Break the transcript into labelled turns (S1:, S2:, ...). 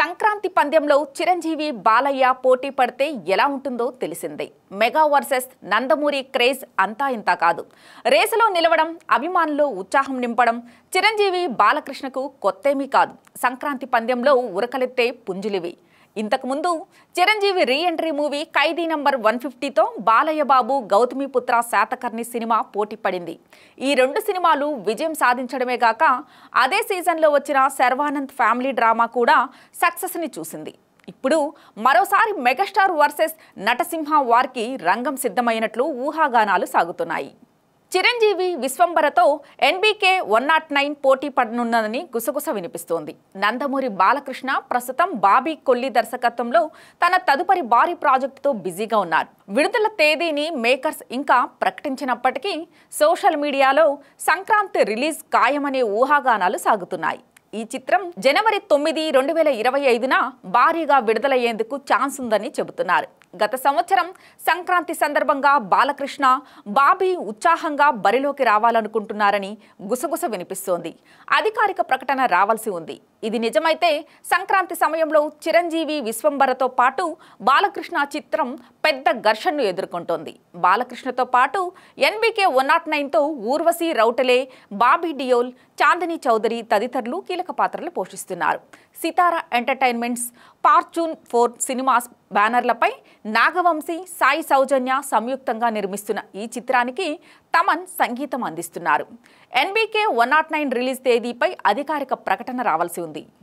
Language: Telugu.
S1: సంక్రాంతి పందెంలో చిరంజీవి బాలయ్య పోటీ పడితే ఎలా ఉంటుందో తెలిసిందే మెగా వర్సెస్ నందమూరి క్రేజ్ అంతా ఇంత కాదు రేసులో నిలవడం అభిమానులు ఉత్సాహం నింపడం చిరంజీవి బాలకృష్ణకు కొత్తేమీ కాదు సంక్రాంతి పందెంలో ఉరకలెత్తే పుంజులివి ఇంతకుముందు Chiranjeevi re entry movie Khaidi number one ఫిఫ్టీతో బాలయ్య బాబు గౌతమిపుత్ర శాతకర్ణి సినిమా పోటీ పడింది ఈ రెండు సినిమాలు విజయం సాధించడమే గాక అదే సీజన్లో వచ్చిన శర్వానంద్ ఫ్యామిలీ డ్రామా కూడా సక్సెస్ని చూసింది ఇప్పుడు మరోసారి మెగాస్టార్ వర్సెస్ నటసింహ వార్కి రంగం సిద్ధమైనట్లు ఊహాగానాలు సాగుతున్నాయి చిరంజీవి విశ్వంబరతో ఎన్బీకే వన్ నాట్ నైన్ పోటీ పడనున్నదని గుసగుస వినిపిస్తోంది నందమూరి బాలకృష్ణ ప్రస్తుతం బాబీ కొల్లి దర్శకత్వంలో తన తదుపరి భారీ ప్రాజెక్టుతో బిజీగా ఉన్నారు విడుదల తేదీని మేకర్స్ ఇంకా ప్రకటించినప్పటికీ సోషల్ మీడియాలో సంక్రాంతి రిలీజ్ ఖాయమనే ఊహాగానాలు సాగుతున్నాయి ఈ చిత్రం జనవరి తొమ్మిది రెండు వేల ఇరవై ఐదున భారీగా విడుదలయ్యేందుకు ఛాన్స్ ఉందని చెబుతున్నారు గత సంవత్సరం సంక్రాంతి సందర్భంగా బాలకృష్ణ బాబీ ఉత్సాహంగా బరిలోకి రావాలనుకుంటున్నారని గుసగుస వినిపిస్తోంది అధికారిక ప్రకటన రావాల్సి ఉంది ఇది నిజమైతే సంక్రాంతి సమయంలో చిరంజీవి విశ్వంబరతో పాటు బాలకృష్ణ చిత్రం పెద్ద ఘర్షణను ఎదుర్కొంటోంది బాలకృష్ణతో పాటు ఎన్బీకే వన్ నాట్ నైన్తో ఊర్వశి రౌటలే బాబీ డియోల్ చాందిని చౌదరి తదితరులు కీలక పాత్రలు పోషిస్తున్నారు Sithara entertainments fortune four cinemas బ్యానర్లపై నాగవంశీ సాయి సౌజన్య సంయుక్తంగా నిర్మిస్తున్న ఈ చిత్రానికి తమన్ సంగీతం అందిస్తున్నారు NBK one not nine release తేదీపై అధికారిక ప్రకటన రావాల్సి ఉంది